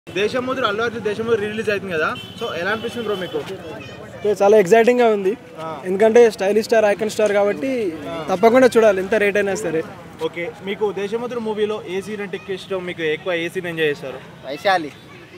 దేశముద్ర Allu Arjun Desamuduru release అవుతుంది కదా so ఎలా అనిపిస్తుంది బ్రో మీకు సో చాలా ఎగ్జైటింగ్గా ఉంది ఎందుకంటే స్టైలిష్ స్టార్ ఐకన్ స్టార్ కాబట్టి తప్పకుండా చూడాలి ఎంత రేట్ అయినా సరే ఓకే మీకు దేశముద్ర మూవీలో ఏ సీన్ అంటే ఎక్కువ ఇష్టం మీకు ఎక్కువ ఏ సీన్ ఎంజాయ్ చేస్తారు వైశాలి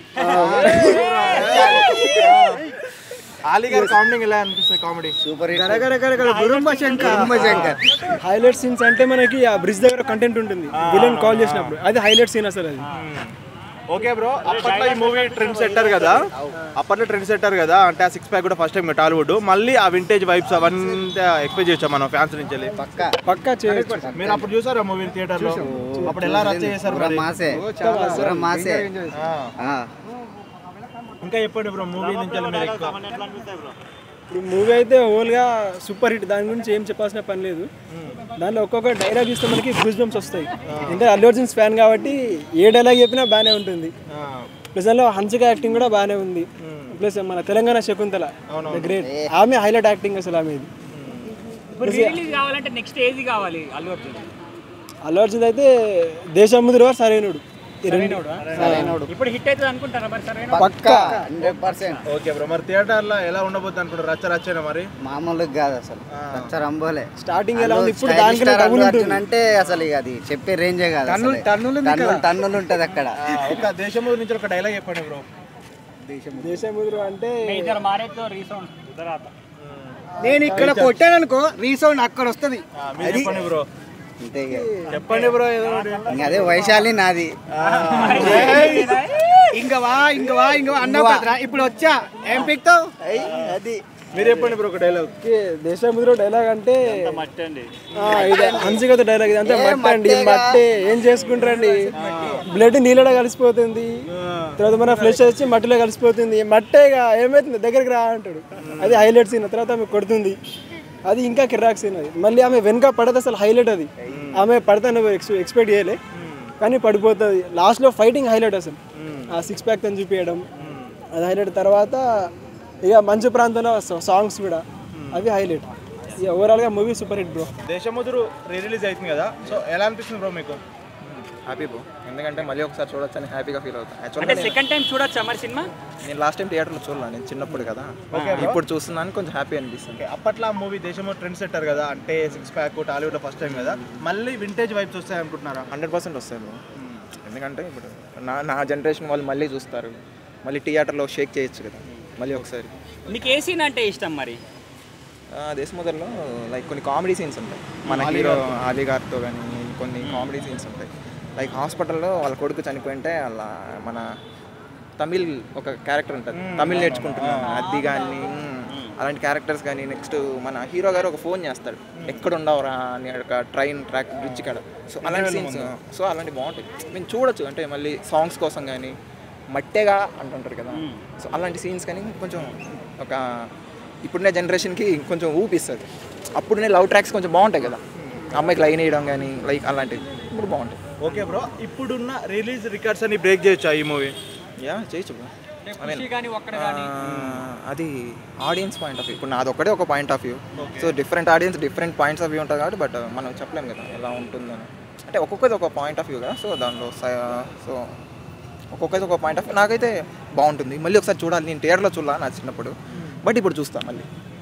ఆలీ గారి కామెడీ ఎలా అనిపిస్తుంది comedy super hit Shankar highlight scenes అంటే మనకి ఆ బ్రిడ్జ్ దగ్గర కంటెంట్ ఉంటుంది విలన్ కాల్ చేసినప్పుడు అది హైలైట్ సీన్ అసలు అది ఓకే బ్రో అప్పట్లో ఈ మూవీ ట్రెండ్ సెట్టర్ కదా అప్పట్లో ట్రెండ్ సెట్టర్ కదా అంటే ఆ సిక్స్ ప్యాక్ కూడా ఫస్ట్ టైం టాలీవుడ్ మళ్ళీ ఆ వింటేజ్ వైబ్స్ అవన్నీ ఎక్స్పెక్ట్ చేయొచ్చా మనం ఫ్యాన్స్ నుంచి వెళ్ళి పక్కా పక్కా చేయొచ్చు మీరు అప్పుడు చూసారా మూవీ థియేటర్ లో అప్పుడు ఎలా రచ్చ చేశారు పూరా మరి? మాసే పూరా మాసే ఆ. ఆ. ఇంకా చెప్పండి బ్రో మూవీ నుంచి వెళ్ళి మీరు ఎక్కువ ఇప్పుడు మూవీ అయితే హోల్గా సూపర్ హిట్ దాని గురించి ఏం చెప్పాల్సిన పని లేదు దాంట్లో ఒక్కొక్క డైలాగ్ ఇస్తే మనకి గూస్ బంప్స్ వస్తాయి ఇంకా అల్లు అర్జున్ ఫ్యాన్ కాబట్టి ఏ డైలాగ్ చెప్పినా బాగానే ఉంటుంది ఆ. ప్లస్ దానిలో హన్సిక యాక్టింగ్ కూడా బాగానే ఉంది ప్లస్ మన తెలంగాణ శకుంతల గ్రేట్ ఆమె హైలైట్ యాక్టింగ్ అసలు ఆమె ఇది ఇప్పుడు రిలీజ్ కావాలంటే నెక్స్ట్ ఏది కావాలి అల్లు అర్జున్ అల్లు అర్జున్ అయితే దేశముద్రు వారు సరైనడు ఈ రెండు ఇప్పుడు హిట్ అవుతుంది అనుకుంటారా మరి సరైన పక్కా హండ్రెడ్ పర్సెంట్ ఓకే బ్రో మరి థియేటర్ లో ఎలా ఉండబోతుంది అనుకుంటారు రచ్చ రచ్చేనా మరి మామూలుగా కాదు అసలు రంబోలే స్టార్టింగ్ ఎలా ఉంది ఇప్పుడు స్టైలిష్ దానికన్నా స్టార్ డబుల్ అల్లు ఉంటుంది అర్జున్ అంటే అసలు ఇక అది చెప్పే రేంజే కాదు అసలు. టన్నులు టన్నులు ఉంటది అక్కడ ఆ, ఒక దేశం నుంచి ఒక డైలాగ్ చెప్పండి బ్రో దేశముద్రు అంటే మీ ఇద్దరు మారేతో రీసౌండ్ తర్వాత నేను ఇక్కడ కొట్టాననుకో రీసౌండ్ అక్కడ వస్తుంది మీరు చెప్పండి బ్రో అంతే ఇక. చెప్పండి బ్రో ఏదో ఒకటి. ఇంక అదే వైశాలి నాది ఇంక వా ఇంక వా ఇంక వా అన్నావు కదరా ఇప్పుడు వచ్చా ఏం పిక్తావు అది మీరు చెప్పండి బ్రో ఒక డైలాగ్ ఓకే దేశముద్రు డైలాగ్ అంటే మట్టండి ఆ, ఇది హన్సికత డైలాగ్ ఇది అంటే మట్టి అండి మట్టి ఏం చేసుకుంటారండి బ్లడ్ నీళ్ళలో కలిసిపోతుంది తర్వాత మన ఫ్లెష్ వచ్చి మట్టిలో కలిసిపోతుంది మట్టేగా ఏమైతుంది దగ్గరికి రా అంటాడు అది హైలైట్ సీన్ తర్వాత ఆమె కొడుతుంది అది ఇంకా కిరాక్ సీన్ అది మళ్ళీ ఆమె వెనుక పడదు అసలు హైలైట్ అది ఆమె పడతా నువ్వు ఎక్స్పెక్ట్ చేయలే కానీ పడిపోతుంది లాస్ట్లో ఫైటింగ్ హైలైట్ అసలు ఆ సిక్స్ ప్యాక్ తను చూపించడం అది హైలైట్ తర్వాత ఇక మంచు ప్రాంతంలో సాంగ్స్ కూడా అవి హైలైట్ ఇక ఓవరాల్గా movie super hit bro Desamuduru re release అవుతుంది కదా సో ఎలా అనిపిస్తుంది బ్రో మీకు హ్యాపీ బ్రో ఎందుకంటే మళ్ళీ ఒకసారి చూడొచ్చు అని హ్యాపీగా ఫీల్ అవుతాను అంటే యాక్చువల్గా సెకండ్ టైం చూడొచ్చా మరి సినిమా నేను లాస్ట్ టైం థియేటర్లో చూడలా నేను చిన్నప్పుడు కదా ఇప్పుడు చూస్తున్నాను కొంచెం హ్యాపీ అనిపిస్తుంది ఓకే అప్పట్లో ఆ మూవీ దేశము ట్రెండ్ సెట్టర్ కదా అంటే సిక్స్ ప్యాక్ టాలీవుడ్ లో ఫస్ట్ టైం కదా మళ్ళీ వింటేజ్ వైబ్స్ వస్తాయి అనుకుంటున్నారా హండ్రెడ్ పర్సెంట్ వస్తాయి బ్రో ఎందుకంటే ఇప్పుడు నా నా జనరేషన్ వాళ్ళు మళ్ళీ చూస్తారు మళ్ళీ థియేటర్లో షేక్ చేయొచ్చు కదా మళ్ళీ ఒకసారి నీకు ఏ సీన్ అంటే ఇష్టం మరి దేశముద్రలో లైక్ కొన్ని కామెడీ సీన్స్ ఉంటాయి మన హీరో ఆలీ గారితో కానీ కొన్ని కామెడీ సీన్స్ ఉంటాయి లైక్ హాస్పిటల్లో వాళ్ళ కొడుకు చనిపోయింటే వాళ్ళ మన తమిళ్ ఒక క్యారెక్టర్ ఉంటుంది తమిళ్ నేర్చుకుంటున్నాను అది కానీ అలాంటి క్యారెక్టర్స్ కానీ నెక్స్ట్ మన హీరో గారు ఒక ఫోన్ చేస్తాడు ఎక్కడ ఉండవురా అని ఒక ట్రైన్ ట్రాక్ బ్రిడ్జ్ కాడ సో అలాంటి సీన్స్ సో అలాంటి బాగుంటాయి మేము చూడొచ్చు అంటే మళ్ళీ సాంగ్స్ కోసం కానీ మట్టేగా అంటుంటారు కదా సో అలాంటి సీన్స్ కానీ కొంచెం ఒక ఇప్పుడున్న జనరేషన్కి కొంచెం ఊపిస్తుంది అప్పుడునే లవ్ ట్రాక్స్ కొంచెం బాగుంటాయి కదా అమ్మాయికి లైన్ వేయడం కానీ లైక్ అలాంటివి ఇప్పుడు బాగుంటాయి ఓకే బ్రో ఇప్పుడున్న రిలీజ్ రికార్డ్స్ అని బ్రేక్ చేయొచ్చా ఈ మూవీ యా చేయొచ్చు bro. I mean, ఖుషి కానీ ఒక్కడ ఆ, అది ఆడియన్స్ పాయింట్ ఆఫ్ వ్యూ ఇప్పుడు నాది ఒకటే ఒక point of view so different audience different points of view ఉంటుంది కాబట్టి బట్ మనం చెప్పలేం కదా ఎలా ఉంటుందని అంటే ఒక్కొక్కది ఒక పాయింట్ ఆఫ్ వ్యూ కదా సో దానిలో సో ఒక్కొక్కది ఒక పాయింట్ ఆఫ్ వ్యూ నాకైతే బాగుంటుంది మళ్ళీ ఒకసారి చూడాలి నేను థియేటర్లో చూడాలి నా చిన్నప్పుడు బట్ ఇప్పుడు చూస్తాను మళ్ళీ